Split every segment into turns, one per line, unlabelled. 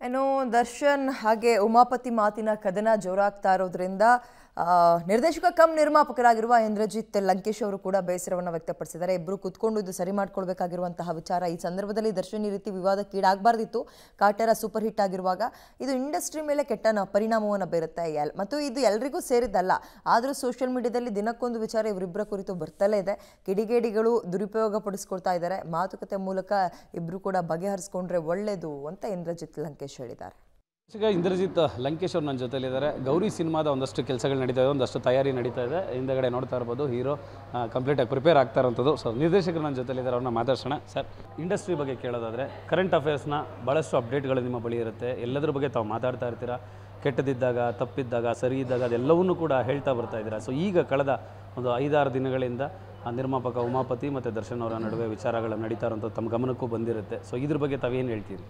ಏನು ದರ್ಶನ್ ಹಾಗೆ ಉಮಾಪತಿ ಮಾತಿನ ಕದನ ಜೋರಾಗ್ತಾ ಇರೋದ್ರಿಂದ ಆ, ನಿರ್ದೇಶಕ ಕಮ್ ನಿರ್ಮಾಪಕರಾಗಿರುವ ಇಂದ್ರಜಿತ್ ಲಂಕೇಶ್ ಅವರು ಕೂಡ ಬೇಸರವನ್ನು ವ್ಯಕ್ತಪಡಿಸಿದ್ದಾರೆ ಇಬ್ಬರು ಕುತ್ಕೊಂಡು ಇದು ಸರಿ ಮಾಡ್ಕೊಳ್ಬೇಕಾಗಿರುವಂತಹ ವಿಚಾರ ಈ ಸಂದರ್ಭದಲ್ಲಿ ದರ್ಶನ್ ಈ ರೀತಿ ವಿವಾದಕ್ಕೀಡಾಗಬಾರ್ದಿತ್ತು ಕಾಟೇರ ಸೂಪರ್ ಹಿಟ್ ಆಗಿರುವಾಗ ಇದು ಇಂಡಸ್ಟ್ರಿ ಮೇಲೆ ಕೆಟ್ಟ ನ- ಪರಿಣಾಮವನ್ನು ಬೀರುತ್ತೆ ಎಲ್ ಮತ್ತು ಇದು ಎಲ್ರಿಗೂ ಸೇರಿದ್ದಲ್ಲ ಆದರೂ ಸೋಷಿಯಲ್ ಮೀಡಿಯಾದಲ್ಲಿ ದಿನಕ್ಕೊಂದು ವಿಚಾರ ಇವರಿಬ್ಬರ ಕುರಿತು ಬರ್ತಲೇ ಇದೆ ಕಿಡಿಗೇಡಿಗಳು ದುರುಪಯೋಗ ಪಡಿಸ್ಕೊಳ್ತಾ ಇದ್ದಾರೆ ಮಾತುಕತೆ ಮೂಲಕ ಇಬ್ಬರು ಕೂಡ ಬಗೆಹರಿಸ್ಕೊಂಡ್ರೆ ಒಳ್ಳೆಯದು ಅಂತ ಇಂದ್ರಜಿತ್ ಲಂಕೇಶ್ ಹೇಳಿದ್ದಾರೆ
ಈಗ ಇಂದ್ರಜಿತ್ ಲಂಕೇಶ್ ಅವ್ರು ನನ್ನ ಜೊತೆಲಿದ್ದಾರೆ ಗೌರಿ ಸಿನಿಮಾದ ಒಂದಷ್ಟು ಕೆಲಸಗಳು ನಡೀತಾ ಇದೆ ಒಂದಷ್ಟು ತಯಾರಿ ನಡೀತಾ ಇದೆ ಹಿಂದಗಡೆ ನೋಡ್ತಾ ಇರ್ಬೋದು ಹೀರೋ ಕಂಪ್ಲೀಟಾಗಿ ಪ್ರಿಪೇರ್ ಆಗ್ತಾ ಇರೋಂಥದ್ದು ಸೊ ನಿರ್ದೇಶಕರು ನನ್ನ ಜೊತೆಲಿದ್ದಾರೆ ಅವ್ರನ್ನ ಮಾತಾಡ್ಸೋಣ ಸರ್ ಇಂಡಸ್ಟ್ರಿ ಬಗ್ಗೆ ಕೇಳೋದಾದರೆ ಕರೆಂಟ್ ಅಫೇರ್ಸ್ನ ಭಾಳಷ್ಟು ಅಪ್ಡೇಟ್ಗಳು ನಿಮ್ಮ ಬಳಿ ಇರುತ್ತೆ ಎಲ್ಲದ್ರ ಬಗ್ಗೆ ತಾವು ಮಾತಾಡ್ತಾ ಇರ್ತೀರಾ ಕೆಟ್ಟದಿದ್ದಾಗ ತಪ್ಪಿದ್ದಾಗ ಸರಿ ಇದ್ದಾಗ ಅದೆಲ್ಲವನ್ನೂ ಕೂಡ ಹೇಳ್ತಾ ಬರ್ತಾ ಇದ್ದೀರಾ ಸೊ ಈಗ ಕಳೆದ ಒಂದು ಐದಾರು ದಿನಗಳಿಂದ ಆ ನಿರ್ಮಾಪಕ ಉಮಾಪತಿ ಮತ್ತು ದರ್ಶನ್ ಅವರ ನಡುವೆ ವಿಚಾರಗಳು ನಡೀತಾ ಇರೋಂಥದ್ದು ತಮ್ಮ ಗಮನಕ್ಕೂ ಬಂದಿರುತ್ತೆ ಸೊ ಇದ್ರ ಬಗ್ಗೆ ತಾವೇನು ಹೇಳ್ತೀರಿ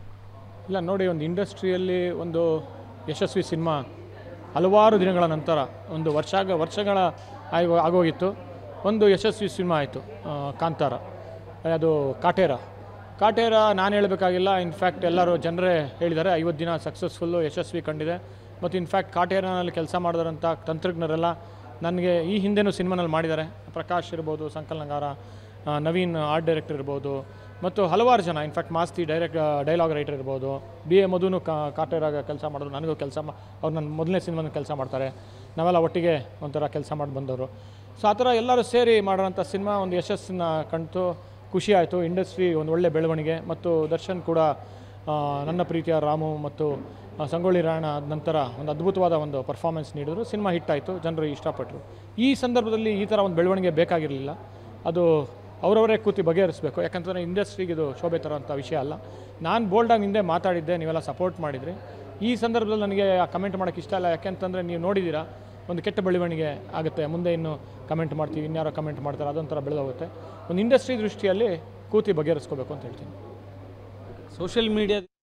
ಇಲ್ಲ ನೋಡಿ ಒಂದು ಇಂಡಸ್ಟ್ರಿಯಲ್ಲಿ ಒಂದು ಯಶಸ್ವಿ ಸಿನಿಮಾ ಹಲವಾರು ದಿನಗಳ ನಂತರ ಒಂದು ವರ್ಷ ವರ್ಷಗಳ ಆಗಿ ಆಗೋಗಿತ್ತು ಒಂದು ಯಶಸ್ವಿ ಸಿನಿಮಾ ಆಯಿತು ಕಾಂತಾರ ಅದು ಕಾಟೇರ ಕಾಟೇರ ನಾನು ಹೇಳಬೇಕಾಗಿಲ್ಲ ಇನ್ಫ್ಯಾಕ್ಟ್ ಎಲ್ಲರೂ ಜನರೇ ಹೇಳಿದ್ದಾರೆ ಐವತ್ತು ದಿನ ಸಕ್ಸಸ್ಫುಲ್ಲು ಯಶಸ್ವಿ ಕಂಡಿದೆ ಮತ್ತು ಇನ್ಫ್ಯಾಕ್ಟ್ ಕಾಟೇರನಲ್ಲಿ ಕೆಲಸ ಮಾಡಿದಂಥ ತಂತ್ರಜ್ಞರೆಲ್ಲ ನನಗೆ ಈ ಹಿಂದೆನೂ ಸಿನಿಮಾನಲ್ಲಿ ಮಾಡಿದ್ದಾರೆ ಪ್ರಕಾಶ್ ಇರ್ಬೋದು ಸಂಕಲನಗಾರ ಆ, ನವೀನ್ ಆರ್ಟ್ ಡೈರೆಕ್ಟರ್ ಇರ್ಬೋದು ಮತ್ತು ಹಲವಾರು ಜನ in fact Masthi direct dialogue writer ಇರ್ಬೋದು ಬಿ ಎ ಮಧುನು ಕಾ ಕಾಟೇರಾಗ ಕೆಲಸ ಮಾಡೋದು ನನಗೂ ಕೆಲಸ ಮಾ ಅವ್ರು ನನ್ನ ಮೊದಲನೇ ಸಿನಿಮಾನ ಕೆಲಸ ಮಾಡ್ತಾರೆ ನಾವೆಲ್ಲ ಒಟ್ಟಿಗೆ ಒಂಥರ ಕೆಲಸ ಮಾಡಿ ಬಂದವರು ಸೊ ಆ ಥರ ಎಲ್ಲರೂ ಸೇರಿ ಮಾಡೋಂಥ ಸಿನಿಮಾ ಒಂದು ಯಶಸ್ಸನ್ನ ಕಂಡು ಖುಷಿ ಆಯಿತು ಇಂಡಸ್ಟ್ರಿ ಒಂದು ಒಳ್ಳೆ ಬೆಳವಣಿಗೆ ಮತ್ತು ದರ್ಶನ್ ಕೂಡ ಆ, ನನ್ನ ಪ್ರೀತಿಯ ರಾಮು ಮತ್ತು ಆ, ಸಂಗೊಳ್ಳಿ ರಾಯಣ್ಣ ಆದ ನಂತರ ಒಂದು ಅದ್ಭುತವಾದ ಒಂದು ಪರ್ಫಾರ್ಮೆನ್ಸ್ ನೀಡಿದ್ರು ಸಿನಿಮಾ ಹಿಟ್ ಆಯಿತು ಜನರು ಇಷ್ಟಪಟ್ಟರು ಈ ಸಂದರ್ಭದಲ್ಲಿ ಈ ಥರ ಒಂದು ಬೆಳವಣಿಗೆ ಬೇಕಾಗಿರಲಿಲ್ಲ ಅದು ಅವರವರೇ ಕೂತಿ ಬಗೆಹರಿಸಬೇಕು ಯಾಕಂತಂದರೆ ಇಂಡಸ್ಟ್ರಿಗೆ ಇದು ಶೋಭೆ ತರೋಂಥ ವಿಷಯ ಅಲ್ಲ ನಾನು ಬೋಲ್ಡಾಗಿ ಹಿಂದೆ ಮಾತಾಡಿದ್ದೆ ನೀವೆಲ್ಲ ಸಪೋರ್ಟ್ ಮಾಡಿದ್ರಿ ಈ ಸಂದರ್ಭದಲ್ಲಿ ನನಗೆ ಆ ಕಮೆಂಟ್ ಮಾಡೋಕ್ಕೆ ಇಷ್ಟ ಇಲ್ಲ ಯಾಕೆಂತಂದರೆ ನೀವು ನೋಡಿದ್ದೀರಾ ಒಂದು ಕೆಟ್ಟ ಬೆಳವಣಿಗೆ ಆಗುತ್ತೆ ಮುಂದೆ ಇನ್ನು ಕಮೆಂಟ್ ಮಾಡ್ತೀವಿ ಇನ್ಯಾರೋ ಕಮೆಂಟ್ ಮಾಡ್ತಾರೆ ಅದೊಂಥರ ಬೆಳೆದೋಗುತ್ತೆ ಒಂದು ಇಂಡಸ್ಟ್ರಿ ದೃಷ್ಟಿಯಲ್ಲಿ ಕೂತಿ ಬಗೆಹರಿಸ್ಕೋಬೇಕು ಅಂತ ಹೇಳ್ತೀನಿ
ಸೋಷಿಯಲ್ ಮೀಡಿಯಾ